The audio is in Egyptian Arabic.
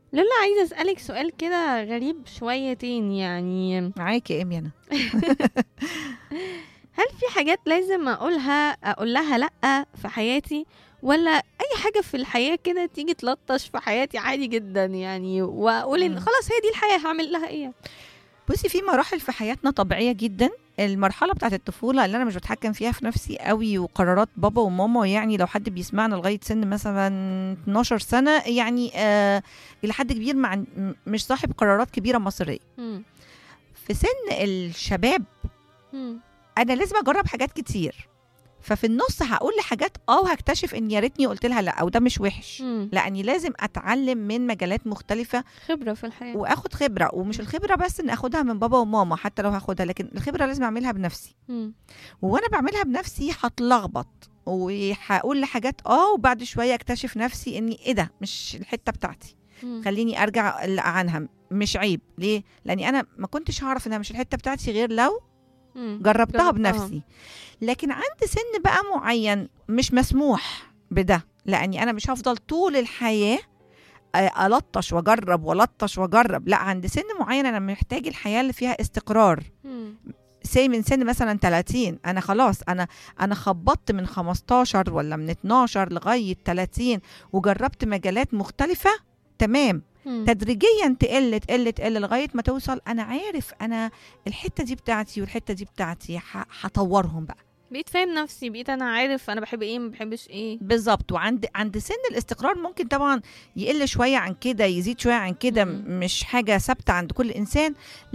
لولا عايزة أسألك سؤال كده غريب شويتين يعني معاكي يا إيمي أنا هل في حاجات لازم أقولها أقول لها لأ في حياتي ولا أي حاجة في الحياة كده تيجي تلطش في حياتي عادي جدا يعني وأقول إن مم. خلاص هي دي الحياة هعمل لها إيه بصي في مراحل في حياتنا طبيعيه جدا المرحله بتاعت الطفوله اللي انا مش بتحكم فيها في نفسي قوي وقرارات بابا وماما يعني لو حد بيسمعنا لغايه سن مثلا 12 سنه يعني آه الى حد كبير مع م- مش صاحب قرارات كبيره مصيريه مم. في سن الشباب مم. انا لازم اجرب حاجات كتير ففي النص هقول لحاجات اه وهكتشف ان يا ريتني قلت لها لا او ده مش وحش مم. لاني لازم اتعلم من مجالات مختلفه خبرة في الحياة واخد خبره ومش الخبره بس ان اخدها من بابا وماما حتى لو هاخدها لكن الخبره لازم اعملها بنفسي مم. وانا بعملها بنفسي هتلخبط وهقول لحاجات اه وبعد شويه اكتشف نفسي اني ايه ده مش الحته بتاعتي مم. خليني ارجع أقلق عنها مش عيب ليه لاني انا ما كنتش هعرف انها مش الحته بتاعتي غير لو مم. جربتها جربتها. بنفسي لكن عند سن بقى معين مش مسموح بده لاني انا مش هفضل طول الحياه آه، الطش واجرب والطش واجرب لا عند سن معين انا محتاج الحياه اللي فيها استقرار مم. سي من سن مثلا 30 انا خلاص انا انا خبطت من 15 ولا من 12 لغايه 30 وجربت مجالات مختلفه تمام مم. تدريجيا تقل تقل تقل لغايه ما توصل انا عارف انا الحته دي بتاعتي والحته دي بتاعتي ه- هطورهم بقى بقيت فاهم نفسي بقيت أنا عارف أنا بحب إيه ما بحبش إيه بالظبط وعند عند سن الاستقرار ممكن طبعا يقل شويه عن كده يزيد شويه عن كده مم. مش حاجه ثابته عند كل انسان